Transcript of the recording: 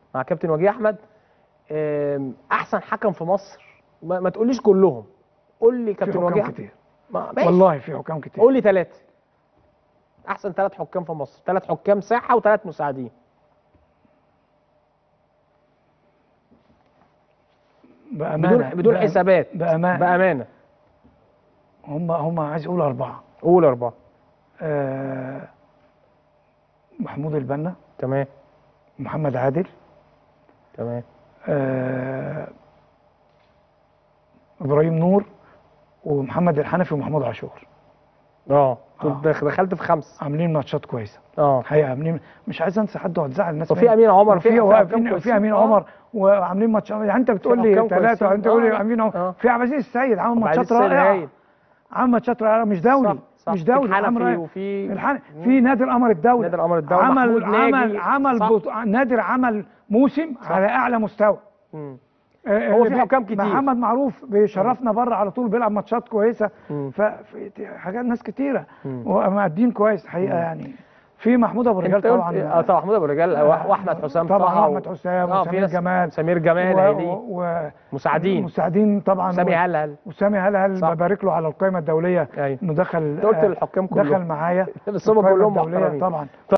مع كابتن وجيه احمد آم، احسن حكم في مصر ما, ما تقوليش كلهم قول لي في كابتن وجيه حكام أحمد. كتير ما- ماشي. والله في حكام كتير قول لي ثلاثه احسن ثلاث حكام في مصر ثلاث حكام ساحه وثلاث مساعدين بامانه بدون بدون بأم- حسابات بامانه بامانه هم هم عايز اقول اربعه قول اربعه آه محمود البنا تمام محمد عادل تمام آه ابراهيم نور ومحمد الحنفي ومحمود عاشور اه آه. دخ- دخلت في خمسه عاملين ماتشات كويسه اه الحقيقه عاملين مش عايز انسى حد وهتزعل الناس وفي مني. امين عمر وفي في في, حكام في, كويسين. في امين آه. عمر وعاملين ماتشات يعني انت بتقول في لي حكام ثلاثه كويسين. انت تقول لي آه. امين عمر آه. في عبد العزيز السيد عامل وبعدين ماتشات السيد رائعه هايل. عامل ماتشات رائعه مش دولي صح صح مش دولي في عامل الحنفي رائع. وفي الحن... في نادي القمر الدولي نادي القمر الدولي، عمل محمود عمل ناجي. عمل صح. بط... نادر عمل موسم على اعلى مستوى مم. آه، هو اللي في بي- حكام كتير. محمد معروف بيشرفنا بره على طول بيلعب ماتشات كويسه مم. ففي حاجات ناس كتيره مم. ومقدين كويس الحقيقه يعني في محمود ابو الرجال انت قلت طبعا اه طبعا محمود ابو الرجال آه، واحمد حسام طبعا طه احمد حسام اه في وسمير ناس- جمال سمير جمال و... هيدي و... و... مساعدين مساعدين طبعا سامي و- هلهل وسامي هلهل صح. ببارك له على القائمه الدوليه ايوه انه دخل انت قلت آه، الحكام كلهم دخل معايا بس هم القائمة كلهم الدولية محترمين طبعا